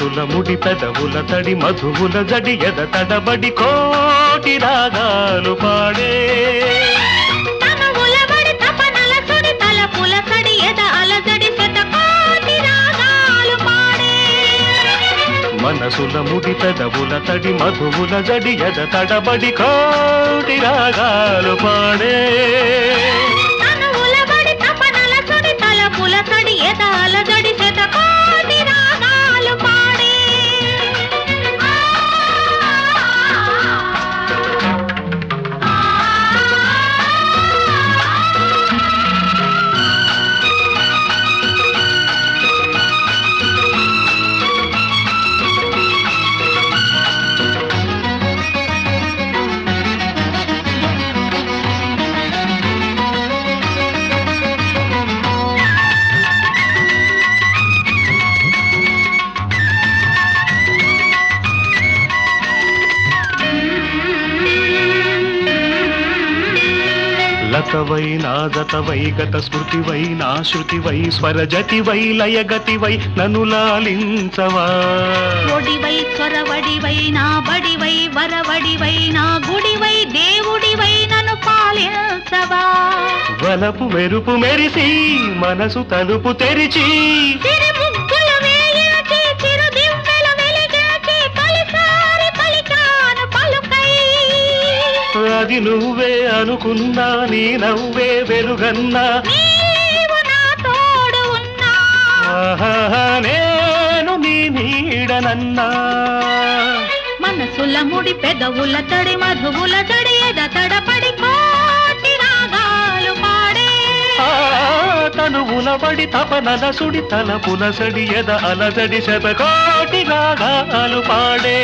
మనసుల ముడి పెదవుల తడి మధువుల జడి ఎద తడబడి కోటి రాగాలు పాడే తనువులబడి తపనల సుడి తలపుల సడి ఎద అలజడి శతకోటి రాగాలు పాడే మనసుల ముడి పెదవుల తడి మధువుల జడి ఎద తడబడి కోటి రాగాలు పాడే తనువులబడి తపనల సుడి తలపుల సడి ఎద అలజడి శతకోటి రాగాలు పాడే లతవై నాదతవై గత స్మృతివై నా శృతివై స్వరజతివై లయగతివై నన్ను లాలించవా ఒడివై చొరవడివై నా బడివై వరవడివై నా గుడివై దేవుడివై నన్ను పాలించవా వలపు మెరుపు మెరిసి మనసు తలుపు తెరిచి సిరి ముగ్గులు వేయించి చిరు దివ్వెలు వెలిగించి తొలిసారి పలికాను పలుకై అది నువ్వే అనుకున్నా నీ నవ్వే వెలుగన్నా నీవు నా తోడు ఉన్నా ఆహాహా, నేను నీ నీడనన్నా మనసుల ముడి పెదవుల తడి మధువుల జడి ఎద తడపడి కోటి రాగాలు పాడే ఆ, తనువుల బడి తపనల సుడి తల పులసడి ఎద అలజడి శతకోటి రాగాలు పాడే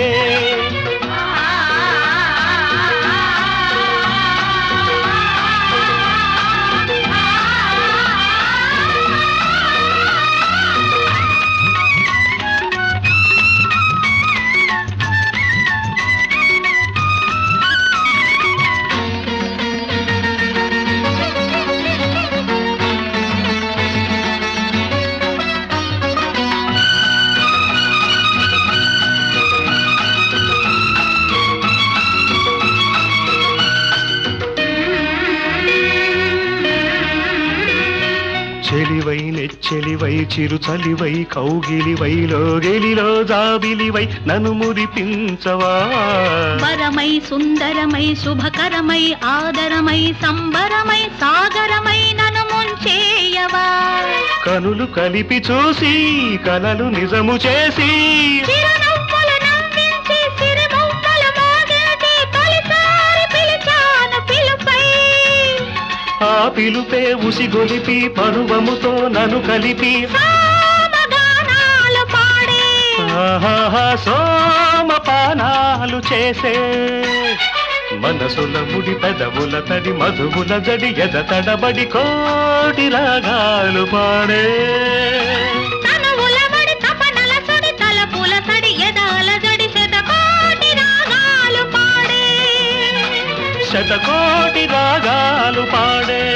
చెలివై నెచ్చెలివై చిరు చలివై కౌగిలివై లోగెలిలో జాబిలివై నన్ను మురిపించవా వరమై సుందరమై శుభకరమై ఆదరమై సంబరమై సాగరమై నన్ను ముంచేయవా కనులు కలిపి చూసి కలలు నిజము చేసి చిరునవ్వులు నవ్వించి సిరిమువ్వలు మోగించి తొలిసారి పిలిచాను పిలుపై ఆ పిలుపే ఉసిగొలిపి పరువముతో నన్ను కలిపి సామగానాలు పాడే ఆహాహా సోమపానాలు చేసే మనసుల ముడి పెదవుల తడి మధువుల జడి ఎద తడబడి కోటి రాగాలు పాడే తనువులబడి తపనల సుడి తలపుల సడి ఎదాల జడి శతకోటి రాగాలు పాడే శతకోటి రాగాలు పాడే